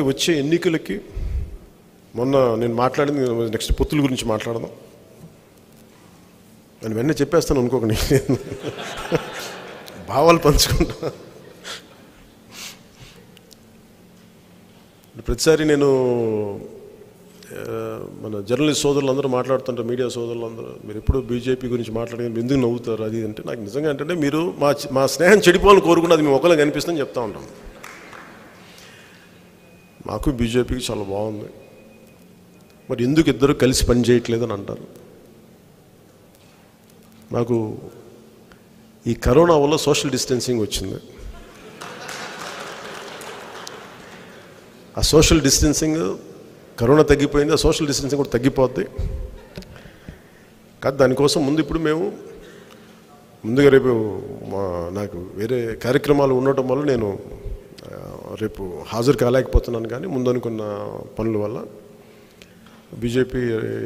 అలాగే వచ్చే ఎన్నికలకి మొన్న నేను మాట్లాడింది నెక్స్ట్ పొత్తుల గురించి మాట్లాడదాం నేను వెంటనే చెప్పేస్తాను అనుకోకండి భావాలు పంచుకుంటా ప్రతిసారి నేను ఆ, మన జర్నలిస్ట్ సోదరులందరూ మాట్లాడుతుంటారు మీడియా సోదరులందరూ మీరు ఎప్పుడు బీజేపీ గురించి మాట్లాడి ఎందుకు నవ్వుతారు అది అంటే నాకు నిజంగా ఏంటంటే మీరు మా మా స్నేహం చెడిపోవాలని కోరుకుంటే అది మేము ఒకళ్ళకి కనిపిస్తుందని చెప్తా ఉంటాం మాకు బీజేపీకి చాలా బాగుంది మరి ఎందుకు ఇద్దరు కలిసి పని చేయట్లేదని అంటారు నాకు ఈ కరోనా వల్ల సోషల్ డిస్టెన్సింగ్ వచ్చింది ఆ సోషల్ డిస్టెన్సింగ్ కరోనా తగ్గిపోయింది ఆ సోషల్ డిస్టెన్సింగ్ కూడా తగ్గిపోద్ది కాదు దానికోసం ముందు ఇప్పుడు మేము ముందుగా రేపు మా నాకు వేరే కార్యక్రమాలు ఉండటం వల్ల నేను ఆ, రేపు హాజరు కాలేకపోతున్నాను కానీ ముందు అనుకున్న పనుల వల్ల బీజేపీ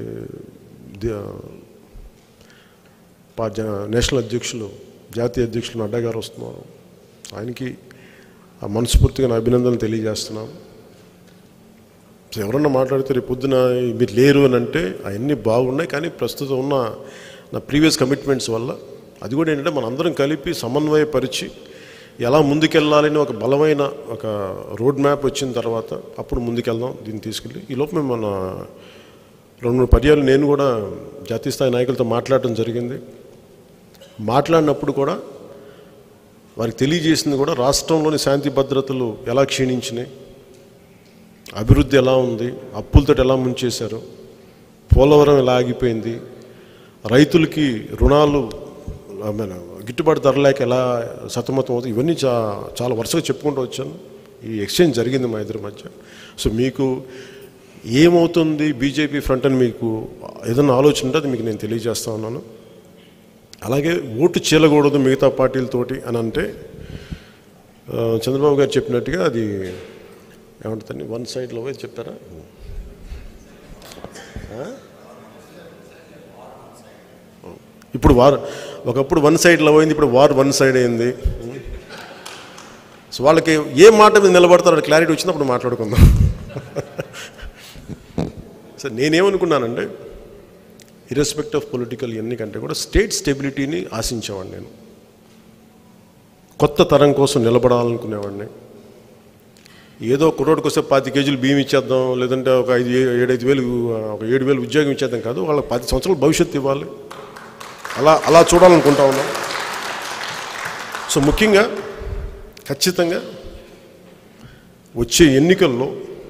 పా జ- నేషనల్ అధ్యక్షులు జాతీయ అధ్యక్షులు నడ్డా గారు వస్తున్నారు ఆయనకి ఆ మనస్ఫూర్తిగా నా అభినందనలు తెలియజేస్తున్నాం సో ఎవరన్నా మాట్లాడితే రేపు పొద్దున మీరు లేరు అని అంటే అవన్నీ బాగున్నాయి కానీ ప్రస్తుతం ఉన్న నా ప్రీవియస్ కమిట్మెంట్స్ వల్ల అది కూడా ఏంటంటే మనందరం కలిపి సమన్వయపరిచి ఎలా ముందుకెళ్ళాలని ఒక బలమైన ఒక రోడ్ మ్యాప్ వచ్చిన తర్వాత అప్పుడు ముందుకెళ్దాం దీన్ని తీసుకెళ్ళి ఈ లోపు మేము మన రెండు మూడు పర్యాలు నేను కూడా జాతీయ స్థాయి నాయకులతో మాట్లాడటం జరిగింది మాట్లాడినప్పుడు కూడా వారికి తెలియజేసింది కూడా రాష్ట్రంలోని శాంతి భద్రతలు ఎలా క్షీణించినాయి అభివృద్ధి ఎలా ఉంది అప్పులతో ఎలా ముంచేశారు పోలవరం ఎలా ఆగిపోయింది రైతులకి రుణాలు I mean, గిట్టుబాటు ధర లేక ఎలా సతమతం అవుతుంది ఇవన్నీ చా చాలా వరుసగా చెప్పుకుంటూ వచ్చాను ఈ ఎక్స్చేంజ్ జరిగింది మా ఇద్దరి మధ్య సో మీకు ఏమవుతుంది బీజేపీ ఫ్రంట్ అని మీకు ఏదైనా ఆలోచన ఉంటే అది మీకు నేను తెలియజేస్తా ఉన్నాను అలాగే ఓటు చీలకూడదు మిగతా పార్టీలతోటి అని అంటే ఆ, చంద్రబాబు గారు చెప్పినట్టుగా అది ఏమంటుందండి వన్ సైడ్లో పోయి చెప్పారా ఆ? ఇప్పుడు వార్ ఒకప్పుడు వన్ సైడ్ లవ్ అయింది ఇప్పుడు వార్ వన్ సైడ్ అయింది సో వాళ్ళకి ఏ మాట మీద నిలబడతారో క్లారిటీ వచ్చినప్పుడు మాట్లాడుకుందాం సో నేనేమనుకున్నానంటే ఇర్రెస్పెక్ట్ ఆఫ్ పొలిటికల్ ఇవన్నీ కంటే కూడా స్టేట్ స్టెబిలిటీని ఆశించేవాడిని నేను కొత్త తరం కోసం నిలబడాలనుకునేవాడిని ఏదో కుర్రోడికి వస్తే పాతి కేజీలు బియ్యం ఇచ్చేద్దాం లేదంటే ఒక ఐదు ఏ- ఏడైదు వేలు ఒక ఏడు వేలు ఉద్యోగం ఇచ్చేద్దాం కాదు వాళ్ళకి పది సంవత్సరాల భవిష్యత్తు ఇవ్వాలి అలా అలా చూడాలనుకుంటా ఉన్నాం సో ముఖ్యంగా ఖచ్చితంగా వచ్చే ఎన్నికల్లో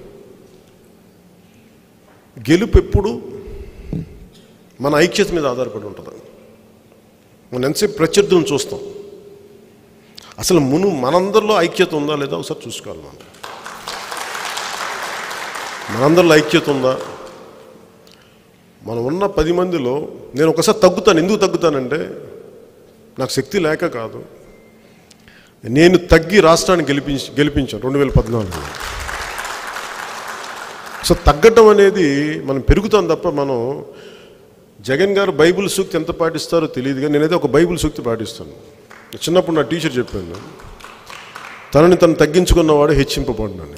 గెలుపు ఎప్పుడు మన ఐక్యత మీద ఆధారపడి ఉంటుంది మనం ఎంతసేపు ప్రత్యర్థులను చూస్తాం అసలు మును మనందరిలో ఐక్యత ఉందా లేదా ఒకసారి చూసుకోవాలి మనం మనందరిలో ఐక్యత ఉందా మనం ఉన్న పది మందిలో నేను ఒకసారి తగ్గుతాను ఎందుకు తగ్గుతానంటే నాకు శక్తి లేక కాదు నేను తగ్గి రాష్ట్రాన్ని గెలిపించి గెలిపించాను రెండు వేల పద్నాలుగులో సో తగ్గటం అనేది మనం పెరుగుతాం తప్ప మనం జగన్ గారు బైబిల్ సూక్తి ఎంత పాటిస్తారో తెలియదు కానీ నేనైతే ఒక బైబిల్ సూక్తి పాటిస్తాను చిన్నప్పుడు నా టీచర్ చెప్పాను తనని తను తగ్గించుకున్నవాడు హెచ్చింపబడినాను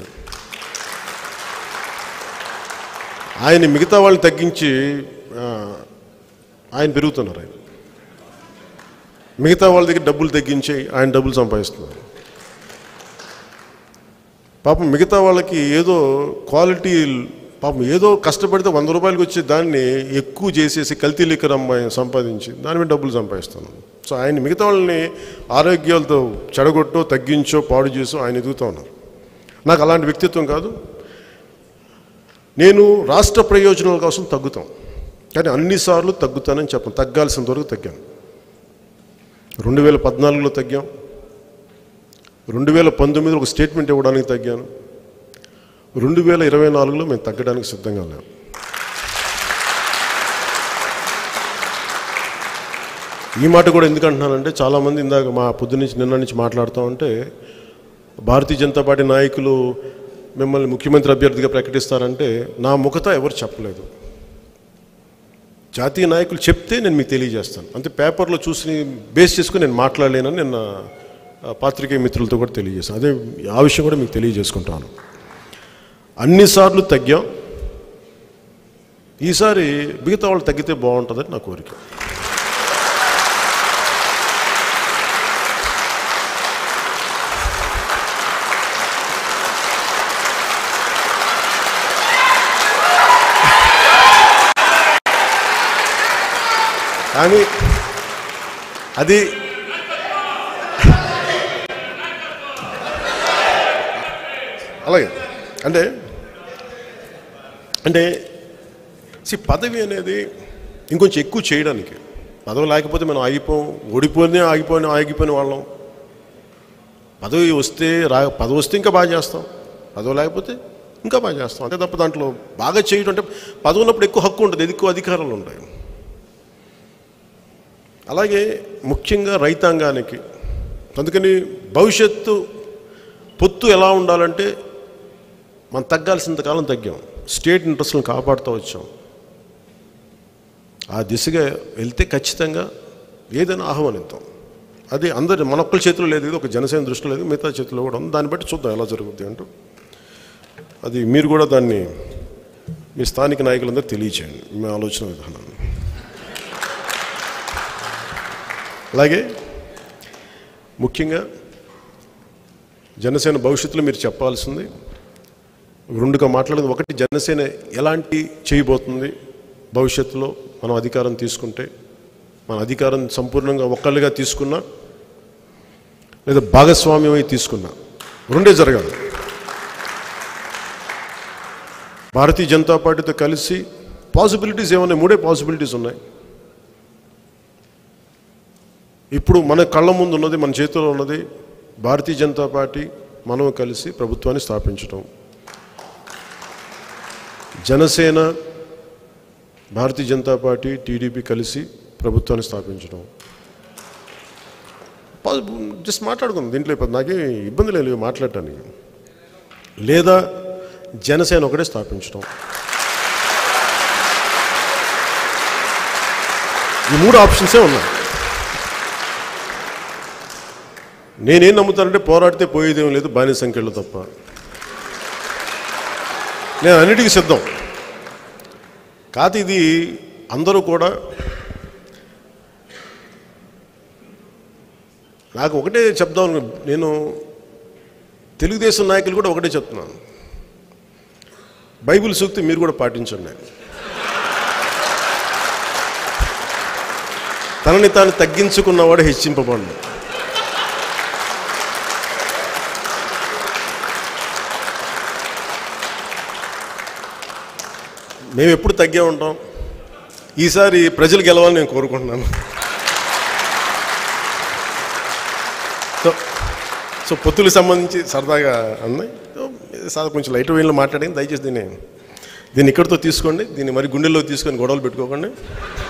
ఆయన మిగతా వాళ్ళని తగ్గించి ఆ, ఆయన పెరుగుతున్నారు ఆయన మిగతా వాళ్ళ దగ్గర డబ్బులు తగ్గించి ఆయన డబ్బులు సంపాదిస్తున్నారు పాపం మిగతా వాళ్ళకి ఏదో క్వాలిటీ పాపం ఏదో కష్టపడితే వంద రూపాయలకి వచ్చే దాన్ని ఎక్కువ చేసేసి కల్తీ లిక్కర్ అమ్మాయి సంపాదించి దాని మీద డబ్బులు సంపాదిస్తున్నాను సో ఆయన మిగతా వాళ్ళని ఆరోగ్యాలతో చెడగొట్టో తగ్గించో పాడు చేసో ఆయన ఎదుగుతూ ఉన్నారు నాకు అలాంటి వ్యక్తిత్వం కాదు నేను రాష్ట్ర ప్రయోజనాల కోసం తగ్గుతాం కానీ అన్నిసార్లు తగ్గుతానని చెప్పను తగ్గాల్సినంత వరకు తగ్గాను రెండు వేల పద్నాలుగులో తగ్గాం రెండు వేల పంతొమ్మిదిలో ఒక స్టేట్మెంట్ ఇవ్వడానికి తగ్గాను రెండు వేల ఇరవై నాలుగులో మేము తగ్గడానికి సిద్ధంగా లేము ఈ మాట కూడా ఎందుకు అంటున్నానంటే చాలామంది ఇందాక మా పొద్దు నుంచి నిన్న నుంచి మాట్లాడుతూ ఉంటే భారతీయ జనతా పార్టీ నాయకులు మిమ్మల్ని ముఖ్యమంత్రి అభ్యర్థిగా ప్రకటిస్తారంటే నా ముఖత ఎవరు చెప్పలేదు జాతీయ నాయకులు చెప్తే నేను మీకు తెలియజేస్తాను అంతే పేపర్లో చూసి బేస్ చేసుకుని నేను మాట్లాడలేనని నిన్న ఆ, పాత్రికేయ మిత్రులతో కూడా తెలియజేస్తాను అదే ఆ విషయం కూడా మీకు తెలియజేసుకుంటాను అన్నిసార్లు తగ్గాం ఈసారి మిగతా వాళ్ళు తగ్గితే బాగుంటుందని నా కోరిక కానీ అది అలాగే అంటే అంటే సి పదవి అనేది ఇంకొంచెం ఎక్కువ చేయడానికి పదవి లేకపోతే మనం ఆగిపోం ఓడిపోయినా ఆగిపోయిన ఆగిపోయిన వాళ్ళం పదవి వస్తే రా పదవి వస్తే ఇంకా బాగా చేస్తాం పదవి లేకపోతే ఇంకా బాగా చేస్తాం అంతే తప్ప దాంట్లో బాగా చేయడం అంటే పదవి ఉన్నప్పుడు ఎక్కువ హక్కు ఉంటుంది ఎక్కువ అధికారాలు ఉంటాయి అలాగే ముఖ్యంగా రైతాంగానికి అందుకని భవిష్యత్తు పొత్తు ఎలా ఉండాలంటే మనం తగ్గాల్సినంత కాలం తగ్గాం స్టేట్ ఇంట్రెస్ట్లను కాపాడుతూ వచ్చాం ఆ దిశగా వెళ్తే ఖచ్చితంగా ఏదైనా ఆహ్వానిద్దాం అది అందరి మన ఒక్కరి చేతిలో లేదు ఇది ఒక జనసేన దృష్టిలో లేదు మిగతా చేతిలో కూడా ఉంది దాన్ని బట్టి చూద్దాం ఎలా జరుగుద్ది అంటూ అది మీరు కూడా దాన్ని మీ స్థానిక నాయకులందరూ తెలియచేయండి మీ ఆలోచన విధానాన్ని అలాగే ముఖ్యంగా జనసేన భవిష్యత్తులో మీరు చెప్పాల్సింది రెండుగా మాట్లాడేది ఒకటి జనసేన ఎలాంటి చేయబోతుంది భవిష్యత్తులో మనం అధికారం తీసుకుంటే మన అధికారం సంపూర్ణంగా ఒక్కళ్ళుగా తీసుకున్నా లేదా భాగస్వామ్యమై తీసుకున్నా రెండే జరగాలి భారతీయ జనతా పార్టీతో కలిసి పాసిబిలిటీస్ ఏమున్నాయి మూడే పాసిబిలిటీస్ ఉన్నాయి ఇప్పుడు మన కళ్ళ ముందు ఉన్నది మన చేతిలో ఉన్నది భారతీయ జనతా పార్టీ మనం కలిసి ప్రభుత్వాన్ని స్థాపించడం జనసేన భారతీయ జనతా పార్టీ టీడీపీ కలిసి ప్రభుత్వాన్ని స్థాపించడం జస్ట్ మాట్లాడుకుందాం దీంట్లో ఇప్పుడు నాకేం ఇబ్బంది లేదు మాట్లాడటానికి లేదా జనసేన ఒకటే స్థాపించడం ఈ మూడు ఆప్షన్సే ఉన్నాయి నేనేం నమ్ముతానంటే పోరాడితే పోయేదేం లేదు బానిస సంఖ్యలు తప్ప నేను అన్నిటికీ సిద్ధం కాదు ఇది అందరూ కూడా నాకు ఒకటే చెప్దాం నేను తెలుగుదేశం నాయకులు కూడా ఒకటే చెప్తున్నాను బైబిల్ సూక్తి మీరు కూడా పాటించండి తనని తాను తగ్గించుకున్నవాడు హెచ్చింపబడు మేము ఎప్పుడు తగ్గే ఉంటాం ఈసారి ప్రజలు గెలవాలని నేను కోరుకుంటున్నాను సో సో పొత్తులకు సంబంధించి సరదాగా అన్నాయి సో, ఇది సార్ కొంచెం లైట్ వేలో మాట్లాడింది దయచేసి దీన్ని దీన్ని ఇక్కడితో తీసుకోండి దీన్ని మరి గుండెల్లో తీసుకొని గొడవలు పెట్టుకోకండి